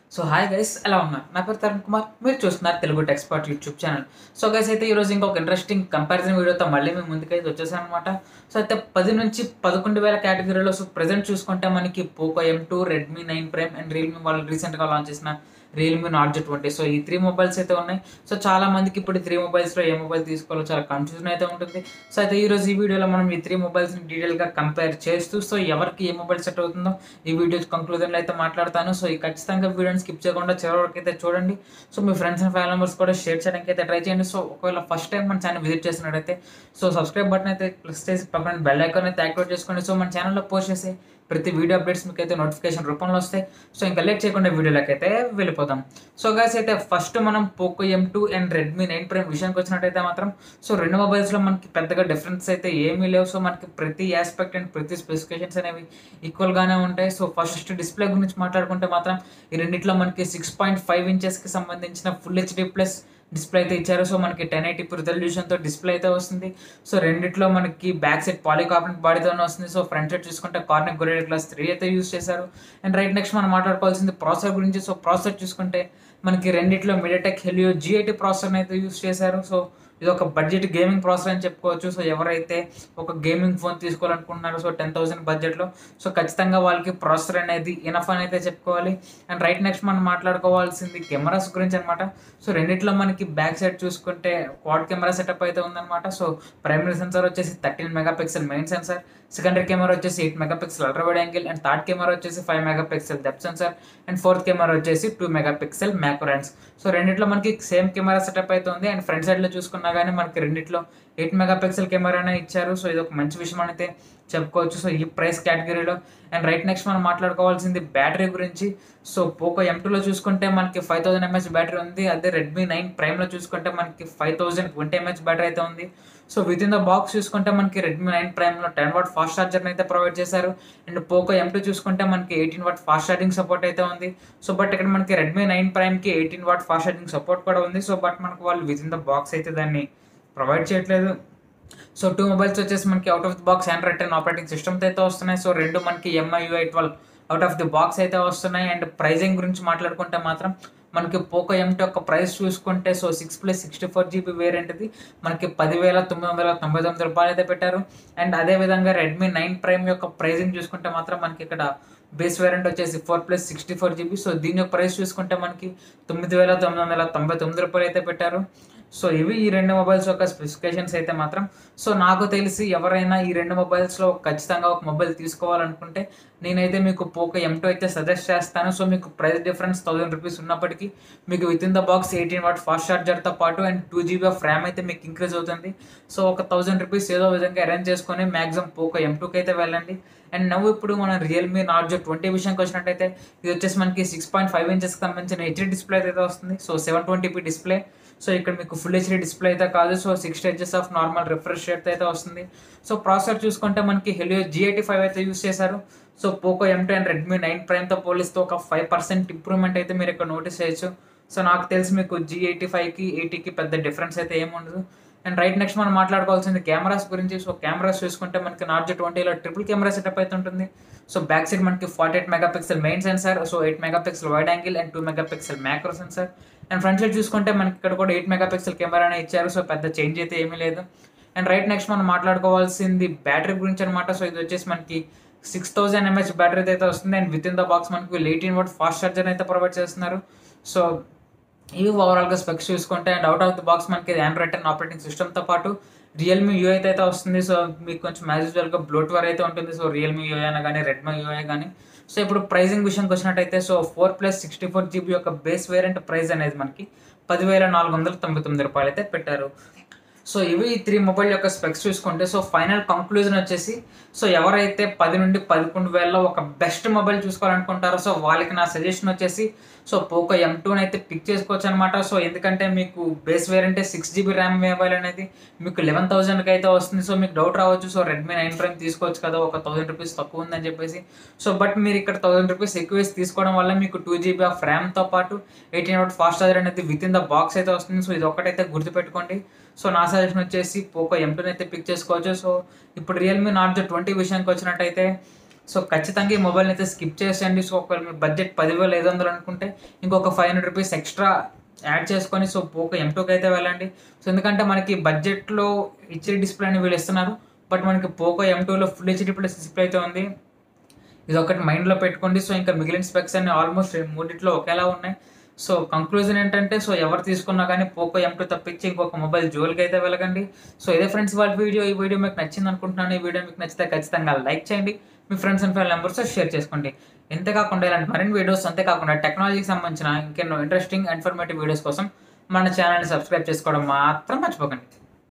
so hi guys ఎలా ఉన్నారు నా పేరు తరుణ్ కుమార్ మీరు చూస్తున్నారు Telugu expert YouTube channel so guys అయితే ఈరోజు ఇంకొక ఇంట్రెస్టింగ్ కంపారిజన్ వీడియోతో మళ్ళీ మేము ముందుకైతే వచ్చేసాను అనమాట సో అయితే పది నుంచి పదకొండు వేల కేటగిరీలో సో ప్రజెంట్ చూసుకుంటే మనకి Poco M two Redmi nine Prime and Realme వాళ్ళు రీసెంట్గా లాంచ్ చేసిన Realme Narzo twenty so ఈ త్రీ మొబైల్స్ అయితే ఉన్నాయి సో చాలా మందికి ఇప్పుడు ఈ త్రీ మొబైల్స్లో ఏ మొబైల్ తీసుకోవాలో చాలా కన్ఫ్యూజన్ అయితే ఉంటుంది సో అయితే ఈ రోజు ఈ వీడియోలో మనం ఈ త్రీ మొబైల్స్ని డీటెయిల్గా కంపేర్ చేస్తూ సో ఎవరికి ఏ మొబైల్ సెట్ అవుతుందో ఈ వీడియో కంక్లూజన్లో అయితే మాట్లాడతాను సో ఈ ఖచ్చితంగా వీడియోని స్కిప్ చేయకుండా చివరి వరకు అయితే చూడండి సో మీ ఫ్రెండ్స్ అండ్ ఫ్యామిలీ మెంబర్స్ కూడా షేర్ చేయడానికి అయితే ట్రై చేయండి సో ఒకవేళ ఫస్ట్ టైం మన ఛానల్ విజిట్ చేసినట్టయితే సో సబ్స్క్రైబ్ బటన్ అయితే ప్రెస్ చేసి పక్కన బెల్ ఐకాన్ అయితే యాక్టివేట్ చేసుకోండి సో మన ఛానల్లో పోస్ట్ చేసే ప్రతి వీడియో అప్డేట్స్ మీకు అయితే నోటిఫికేషన్ రూపంలో వస్తాయి సో ఇంకా లేట్ చేయకుండా వీడియోలోకి అయితే వెళ్ళిపోదాం సో గాస్ అయితే ఫస్ట్ మనం Poco M two and Redmi nine Prime విషయానికి వచ్చినట్టయితే మాత్రం సో రెండు మొబైల్స్లో మనకి పెద్దగా డిఫరెన్స్ అయితే ఏమీ లేవు సో మనకి ప్రతి ఆస్పెక్ట్ అండ్ ప్రతి స్పెసిఫికేషన్స్ అనేవి ఈక్వల్గానే ఉంటాయి సో ఫస్ట్ డిస్ప్లే గురించి మాట్లాడుకుంటే మాత్రం ఈ రెండిట్లో మనకి సిక్స్ పాయింట్ ఫైవ్ ఇంచెస్కి సంబంధించిన ఫుల్ హెచ్డి ప్లస్ డిస్ప్లే అయితే ఇచ్చారు సో మనకి టెన్ ఎయిటీ రిజల్యూషన్తో డిస్ప్లే అయితే వస్తుంది సో రెండిట్లో మనకి బ్యాక్ సైడ్ పాలికార్బనిక్ బాడీతోనే వస్తుంది సో ఫ్రంట్ సైడ్ చూసుకుంటే కార్నిక్ గొరిలా గ్లాస్ త్రీ అయితే యూస్ చేశారు అండ్ రైట్ నెక్స్ట్ మనం మాట్లాడుకోవాల్సింది ప్రాసెసర్ గురించి సో ప్రాసెసర్ చూసుకుంటే మనకి రెండిట్లో మీడియాటెక్ హెలియో జీ ఎయిటీ ప్రాసెసర్ని అయితే యూస్ చేశారు సో ఇది ఒక బడ్జెట్ గేమింగ్ ప్రాసెసర్ అని చెప్పుకోవచ్చు సో ఎవరైతే ఒక గేమింగ్ ఫోన్ తీసుకోవాలనుకుంటున్నారో సో టెన్ థౌసండ్ బడ్జెట్లో సో ఖచ్చితంగా వాళ్ళకి ప్రాసెసర్ అనేది ఇనఫ్ అని అయితే చెప్పుకోవాలి అండ్ రైట్ నెక్స్ట్ మనం మాట్లాడుకోవాల్సింది కెమెరాస్ గురించి అనమాట సో రెండిట్లో మనకి బ్యాక్ సైడ్ చూసుకుంటే క్వాడ్ కెమెరా సెటప్ అయితే ఉందన్నమాట సో ప్రైమరీ సెన్సార్ వచ్చేసి thirteen mega pixel main sensor secondary camera వచ్చేసి eight mega pixel ultra wide angle and third camera వచ్చేసి five mega pixel depth sensor and fourth camera వచ్చేసి two mega pixel macro lens so రెండిట్లో మనకి same camera setup అయితే ఉంది and front సైడ్లో చూసుకున్నా కానీ మనకి రెండిట్లో ఎయిట్ మెగా పిక్సెల్ కెమెరానే ఇచ్చారు సో ఇది ఒక మంచి విషయం అయితే చెప్పుకోవచ్చు సో ఈ ప్రైస్ కేటగిరీలో అండ్ రైట్ నెక్స్ట్ మనం మాట్లాడుకోవాల్సింది బ్యాటరీ గురించి సో పోకో ఎం టూలో చూసుకుంటే మనకి ఫైవ్ థౌసండ్ ఎంహెచ్ బ్యాటరీ ఉంది అదే రెడ్మీ నైన్ ప్రైమ్లో చూసుకుంటే మనకి five thousand twenty mAh battery అయితే ఉంది so with in the box చూసుకుంటే మనకి రెడ్మీ నైన్ ప్రైమ్లో టెన్ వాట్ ఫాస్ట్ ఛార్జర్ని అయితే ప్రొవైడ్ చేశారు అండ్ పోకో ఎం టూ చూసుకుంటే మనకి eighteen watt fast charging support అయితే ఉంది సో బట్ ఇక్కడ మనకి రెడ్మీ నైన్ ప్రైమ్కి eighteen watt fast charging support కూడా ఉంది సో బట్ మనకు వాళ్ళు విత్ ఇన్ ద బాక్స్ అయితే దాన్ని ప్రొవైడ్ చేయట్లేదు సో టూ మొబైల్స్ వచ్చేసి మనకి out of the box Android ten operating systems అయితే వస్తున్నాయి సో రెండు మనకి MI UI twelve out of the box అయితే వస్తున్నాయి అండ్ ప్రైజింగ్ గురించి మాట్లాడుకుంటే మాత్రం మనకి పోకో ఎంటీ యొక్క ప్రైస్ చూసుకుంటే so six plus sixty four GB వేరియంట్ది మనకి పదివేల తొమ్మిది వందల తొంభై తొమ్మిది రూపాయలు అయితే పెట్టారు అండ్ అదేవిధంగా రెడ్మీ నైన్ ప్రైమ్ యొక్క ప్రైజింగ్ చూసుకుంటే మాత్రం మనకి ఇక్కడ బేస్ వేరియంట్ వచ్చేసి four plus sixty four GB so దీని యొక్క ప్రైస్ చూసుకుంటే మనకి తొమ్మిది వేల తొమ్మిది వందల తొంభై తొమ్మిది రూపాయలు అయితే పెట్టారు సో ఇవి ఈ రెండు మొబైల్స్ యొక్క స్పెసిఫికేషన్స్ అయితే మాత్రం సో నాకు తెలిసి ఎవరైనా ఈ రెండు మొబైల్స్లో ఖచ్చితంగా ఒక మొబైల్ తీసుకోవాలనుకుంటే నేనైతే మీకు పోకో ఎం టూ అయితే సజెస్ట్ చేస్తాను సో మీకు ప్రైస్ డిఫరెన్స్ థౌసండ్ రూపీస్ ఉన్నప్పటికీ మీకు with in the box eighteen watt fast ఛార్జర్తో పాటు and two GB of RAM అయితే మీకు ఇంక్రీజ్ అవుతుంది సో ఒక థౌసండ్ రూపీస్ ఏదో విధంగా అరేంజ్ చేసుకొని మ్యాక్సిమం పోకో ఎం టూకి అయితే వెళ్ళండి అండ్ నవ్వు ఇప్పుడు మన రియల్మీ నార్జో ట్వంటీ విషయానికి వచ్చినట్టయితే ఇది వచ్చేసి మనకి సిక్స్ పాయింట్ ఫైవ్ ఇంచెస్కి సంబంధించిన హెచ్డీ డిస్ప్లే అయితే వస్తుంది so seven twenty P display so ఇక్కడ మీకు ఫుల్ హెచ్డీ డిస్ప్లే అయితే కాదు so six HS of normal refresh rate అయితే వస్తుంది సో ప్రాసెసర్ చూసుకుంటే మనకి హెలియో జీ ఎయిటీ ఫైవ్ అయితే యూస్ చేశారు so Poco M two and Redmi nine ప్రైమ్తో పోలిస్తే ఒక ఫైవ్ పర్సెంట్ ఇంప్రూవ్మెంట్ అయితే మీరు ఇక్కడ నోటీస్ చేయొచ్చు సో నాకు తెలిసి మీకు జీ ఎయిటీ ఫైవ్కి ఎయిటీకి పెద్ద డిఫరెన్స్ అయితే ఏముండదు అండ్ రైట్ నెక్స్ట్ మనం మాట్లాడుకోవాల్సింది కెమెరాస్ గురించి సో కెమెరాస్ చూసుకుంటే మనకి నార్జో ట్వంటీలో ట్రిపుల్ కెమెరా సెటప్ అయితే ఉంటుంది సో బ్యాక్ సైడ్ మనకి forty eight mega pixel main sensor so eight mega pixel wide angle and two mega pixel macro sensor and front side చూసుకుంటే మనకి ఇక్కడ కూడా ఎయిట్ మెగా పిక్సెల్ కెమెరానే ఇచ్చారు so పెద్ద change అయితే ఏమీ లేదు అండ్ రైట్ నెక్స్ట్ మనం మాట్లాడుకోవాల్సింది బ్యాటరీ గురించి అనమాట సో ఇది వచ్చేసి మనకి సిక్స్ థౌసండ్ ఎంహెచ్ బ్యాటరీ అయితే వస్తుంది and with in the box మనకి ఎయిటీన్ వాట్ ఫాస్ట్ ఛార్జర్ అయితే ప్రొవైడ్ చేస్తున్నారు సో ఇవి ఓవరాల్గా స్పెక్స్ చూసుకుంటే and out of the box మనకి ఆండ్రాయిడ్ టెన్ ఆపరేటింగ్ సిస్టమ్తో పాటు రియల్మీ యూఐ అయితే వస్తుంది సో మీకు కొంచెం మ్యాజిజువల్గా బ్లోట్వేర్ అయితే ఉంటుంది సో రియల్మీ యూఐ అయినా కానీ రెడ్మీ యూఐ కానీ సో ఇప్పుడు ప్రైజింగ్ విషయానికి వచ్చినట్టయితే so four plus sixty four GB యొక్క బేస్ వేరియంట్ ప్రైస్ అనేది మనకి పదివేల నాలుగు వందల తొంభై తొమ్మిది రూపాయలు అయితే పెట్టారు సో ఇవి ఈ త్రీ మొబైల్ యొక్క స్పెక్స్ చూసుకుంటే సో ఫైనల్ కంక్లూజన్ వచ్చేసి సో ఎవరైతే పది నుండి పదకొండు వేలలో ఒక బెస్ట్ మొబైల్ చూసుకోవాలనుకుంటారో సో వాళ్ళకి నా సజెషన్ వచ్చేసి సో పోకో ఎం టూని అయితే పిక్ చేసుకోవచ్చు అనమాట సో ఎందుకంటే మీకు బేస్ వేరియంటే సిక్స్ జీబీ ర్యామ్ మొబైల్ అనేది మీకు లెవెన్ థౌసండ్కి అయితే వస్తుంది సో మీకు డౌట్ రావచ్చు సో రెడ్మీ నైన్ ప్రైమ్ తీసుకోవచ్చు కదా ఒక థౌసండ్ రూపీస్ తక్కువ ఉందని చెప్పేసి సో బట్ మీరు ఇక్కడ థౌసండ్ రూపీస్ ఎక్కువ వేసి తీసుకోవడం వల్ల మీకు టూ జీబీ ఆఫ్ ర్యామ్తో పాటు ఎయిటీన్ వాట్ ఫాస్ట్ ఛార్జర్ అనేది విత్ ఇన్ ద బాక్స్ అయితే వస్తుంది సో ఇది ఒకటైతే గుర్తుపెట్టుకోండి సో నా సజెషన్ వచ్చేసి పోకో ఎం టూని అయితే పిక్ చేసుకోవచ్చు సో ఇప్పుడు రియల్మీ నార్జో ట్వంటీ విషయానికి వచ్చినట్టయితే సో ఖచ్చితంగా ఈ మొబైల్ని అయితే స్కిప్ చేసేయండి సో ఒకవేళ మీ బడ్జెట్ పదివేల ఐదు వందలు అనుకుంటే ఇంకొక five hundred rupees extra add చేసుకొని సో పోకో ఎం టూకి అయితే వెళ్ళండి సో ఎందుకంటే మనకి బడ్జెట్లో హెచ్డీ డిస్ప్లే అని వీళ్ళు ఇస్తున్నారు బట్ మనకి పోకో ఎం టూలో ఫుల్ హెచ్డీ ప్లస్ డిస్ప్లే అయితే ఉంది ఇది ఒకటి మైండ్లో పెట్టుకోండి సో ఇంకా మిగిలిన స్పెక్స్ అన్ని ఆల్మోస్ట్ మూడిట్లో ఒకేలా ఉన్నాయి సో కంక్లూజన్ ఏంటంటే సో ఎవరు తీసుకున్నా కానీ పోకో ఎం టూ తప్పించి ఇంకొక మొబైల్ జోలికి అయితే వెళ్ళకండి సో ఇదే ఫ్రెండ్స్ వాళ్ళ వీడియో ఈ వీడియో మీకు నచ్చింది అనుకుంటున్నాను ఈ వీడియో మీకు నచ్చితే ఖచ్చితంగా లైక్ చేయండి మీ friends and family members share చేసుకోండి అంతేకాకుండా ఇలాంటి మరిన్ని వీడియోస్ అంతేకాకుండా టెక్నాలజీకి సంబంధించిన ఇంకెన్నో ఇంట్రెస్టింగ్ ఇన్ఫర్మేటివ్ వీడియోస్ కోసం మన ఛానల్ని సబ్స్క్రైబ్ చేసుకోవడం మాత్రం మర్చిపోకండి